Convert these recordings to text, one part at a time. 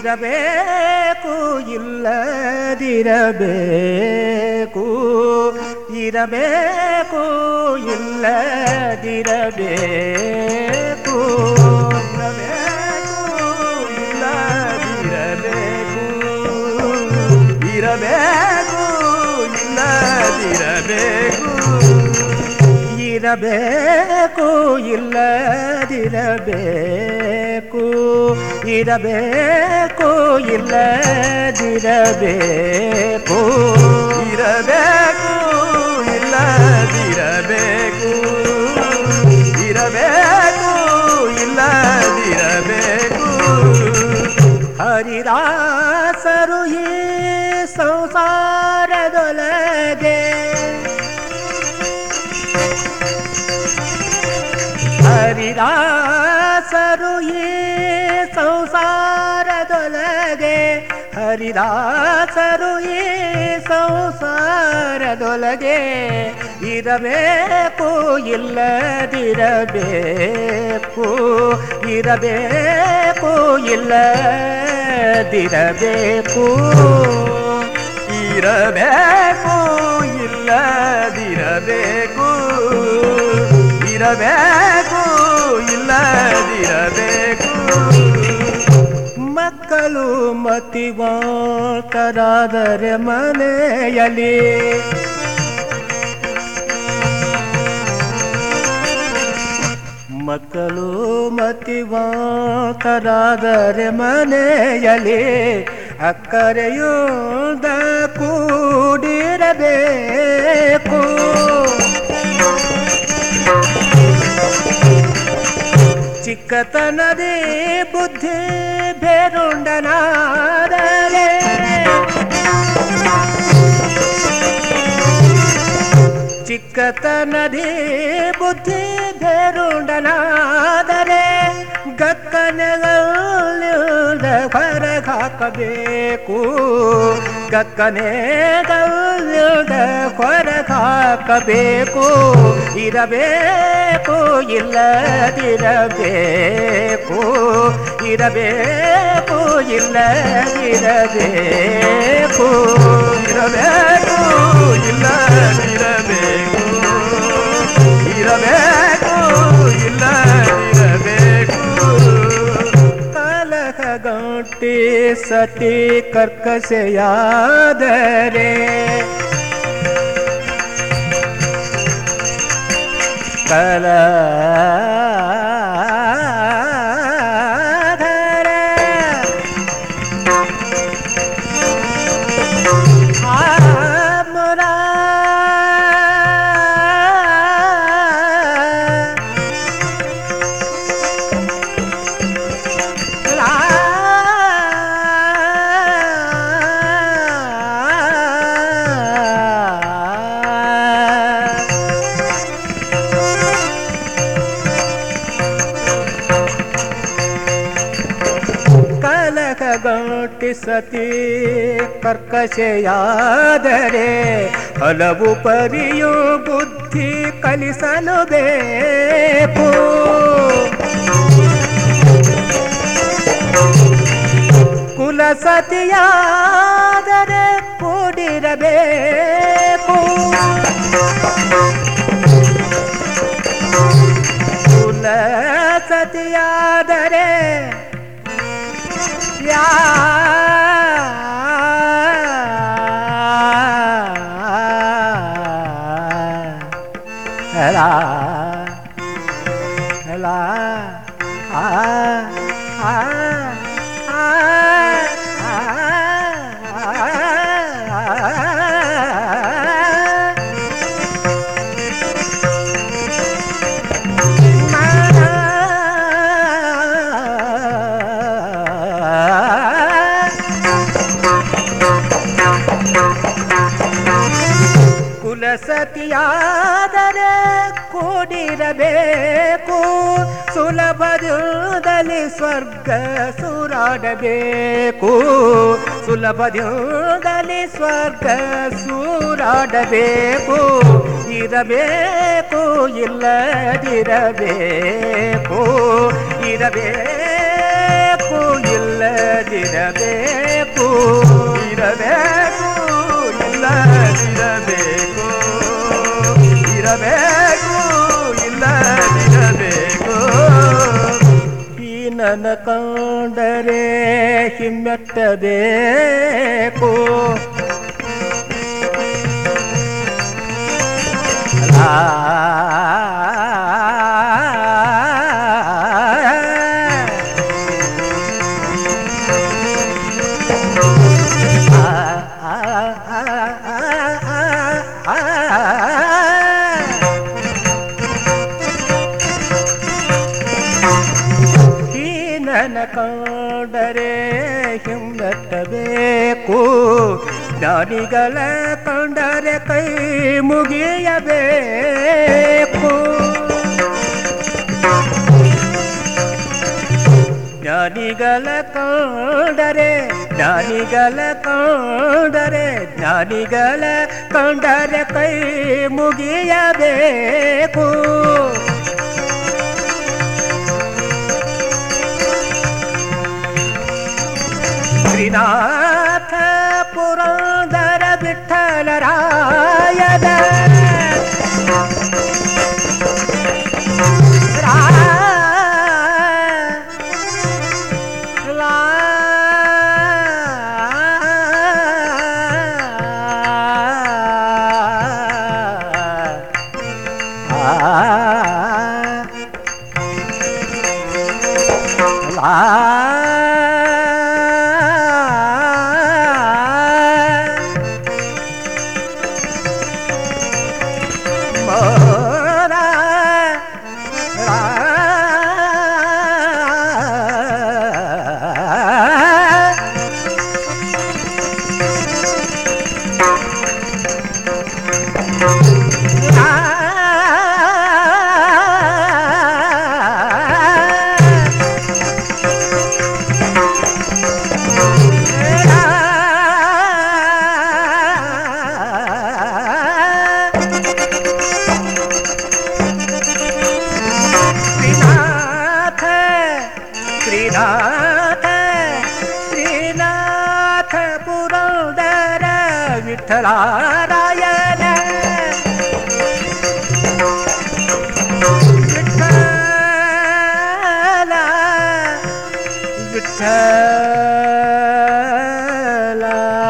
ಇರಬೇಕು ಇಲ್ಲದಿರಬೇಕು ಇರಬೇಕು ಇಲ್ಲದಿರಬೇಕು ಇರಬೇಕು ಇಲ್ಲದಿರಬೇಕು ಇರಬೇಕು ಇಲ್ಲದಿರಬೇಕು ಇರಬೇಕು ಇಲ್ಲದಿರಬೇಕು ಇರಬೇಕು ಇಲ್ಲದಿರಬೇಕು ಇರಬೇಕು ಇಲ್ಲದಿರಬೇಕು ಇರಬೇಕು ಇಲ್ಲದಿರಬೇಕು ಹರಿದಾಸರು ಈ ಸಂಸಾರದೊಳಗೆ ಹರಿದಾಸರು ಈ ಸಂಸಾರದೊಳಗೆ ಹರಿದಾಸರು ಈ ಸಂಸಾರದೊಳಗೆ ಇರಬೇಕು ಇಲ್ಲದಿರಬೇಕು ಇರಬೇಕು ಇಲ್ಲದಿರಬೇಕು ಇರಬೇಕು ಇಲ್ಲದಿರಬೇಕು ಇರಬೇಕು ಇಲ್ಲದಿರಬೇಕು ಮಕ್ಕಳು ಮತಿವಾತರಾದರೆ ಮನೆಯಲ್ಲಿ ಮಕ್ಕಳು ಮತಿವಾತರಾದರೆ ಮನೆಯಲ್ಲಿ ಅಕ್ಕರೆಯುದ ಕೂಡಿರಬೇಕು ಚಿಕ್ಕತನದೇ ಬುದ್ಧಿ ಬೇರುಂಡನಾದರೆ ಚಿಕ್ಕತನದೇ ಬುದ್ಧಿ ಬೇರುಂಡನಾದರೆ ಗಕ್ಕನೆಗಲ್ದ ಹೊರಗಾಕಬೇಕು ಗಕ್ಕನೆಗಲ್ದ ಹೊರಗಾಕಬೇಕು ಇರಬೇಕು ಇಲ್ಲದಿರಬೇಕು ಇರಬೇಕು ಇಲ್ಲದಿರಬೇಕು ಇರಬೇಕು ಇಲ್ಲದಿರಬೇಕು ಇರಬೇಕು ಇಲ್ಲದಿರಬೇಕು ಕಲಹ ಗಂಟಿ ಸತಿ ಕರ್ಕಸೆಯಾದರೆ ಕಲಧರ ಆಮರ ಕಲಕ ಗಂಟಿ ಸತಿ ಕರ್ಕಶೆಯಾದರೆ ಹಲವು ಪರಿಯು ಬುದ್ಧಿ ಕಲಿಸಲು ಬೇಕು ಕುಲ ಸತಿಯಾದರೆ ಕೂಡಿರಬೇಕು ಕುಲ ಸತಿಯಾದರೆ ಹಲಾ ಹಲಾ ಆ ಆ ಆ ಕುಲಸತಿಯಾದರೆ ಕೂಡಿರಬೇಕು ಸುಲಭದಲ್ಲಿ ಸ್ವರ್ಗ ಸೂರಾಡಬೇಕು ಸುಲಭದಲ್ಲಿ ಸ್ವರ್ಗ ಸೂರಾಡಬೇಕು ಇರಬೇಕು ಇಲ್ಲದಿರಬೇಕು ಇರಬೇಕು ಇಲ್ಲದಿರಬೇಕು ಇರಬೇಕು ಇಲ್ಲದಿರಬೇಕು ಇರಬೇಕು ಇಲ್ಲದಿರಬೇಕು ಈ ನನ್ನ ಕಂಡರೆ ಹಿಮ್ಮೆಟ್ಟಬೇಕು ಈ ನನ್ನ ಕಂಡರೆ ಹಿಮ್ಮೆಟ್ಟಬೇಕು ಜ್ಞಾನಿಗಳ ಕಂಡರೆ ಕೈ ಮುಗಿಯಬೇಕು ಜ್ಞಾನಿಗಳ ಕಂಡರೆ ಜ್ಞಾನಿಗಳ ಕಂಡರೆ ಜ್ಞಾನಿಗಳ ಕಂಡರೆ ಕೈ ಮುಗಿಯಬೇಕು ಶ್ರೀನಾಥ ಪುರಂದರ ವಿಠಲರಾಯದ ಶ್ರೀನಾಥ ಶ್ರೀನಾಥ ಶ್ರೀನಾಥ ಪುರಂದರ ವಿಠಲಾರಾಯಣ ವಿಠಲ ವಿಠಲ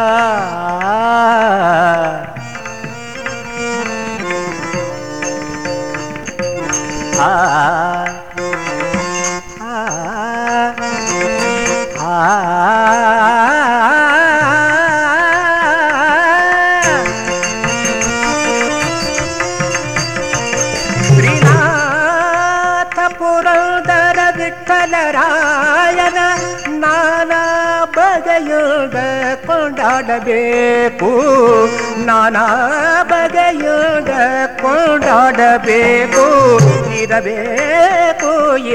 ಆ ಶ್ರೀನಾಥ ಪುರಂದರ ವಿಠಲರಾಯನ ನಾನಾ ಬಗೆಯುಗ ಕೊಂಡಾಡಬೇಕು ನಾನಾ ಬಗೆಯುಗ ಕೊಂಡಾಡಬೇಕು ಇರಬೇಕು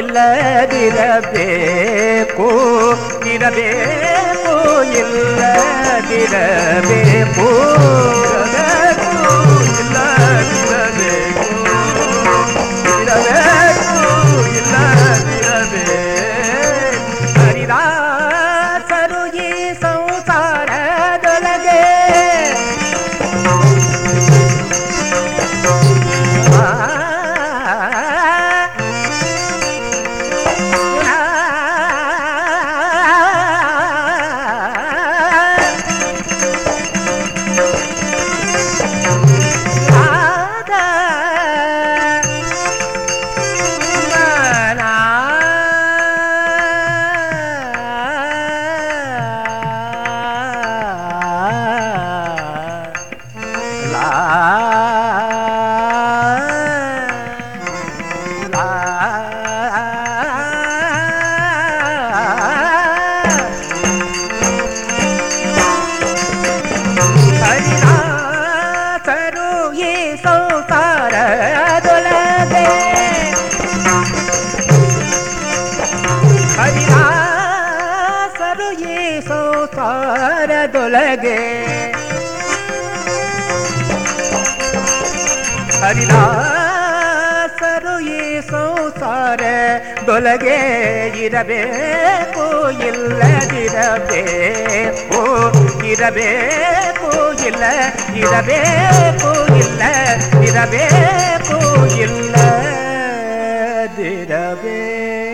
ಇಲ್ಲದಿರಬೇಕು ಇರಬೇಕು ಇಲ್ಲದಿರಬೇಕು ಇರಬೇಕು ಇಲ್ಲದಿರಬೇಕು ಇರಬೇಕು ಇಲ್ಲದಿರಬೇಕು ಹರಿದಾಸರು ಈ ಸಂಸಾರದೊಳಗೆ ಹರಿದಾಸರು ಈ ಸಂಸಾರದೊಳಗೆ ಹರಿದಾಸರು ಈ ಸಂಸಾರದೊಳಗೆ ಹರಿದಾಸರು ಈ ಸಂಸಾರದೊಳಗೆ ಇರಬೇಕು ಇಲ್ಲದಿರಬೇಕು ಇರಬೇಕು ಇಲ್ಲ ಇರಬೇಕು ಇಲ್ಲ ಇರಬೇಕು ಇಲ್ಲದಿರಬೇಕು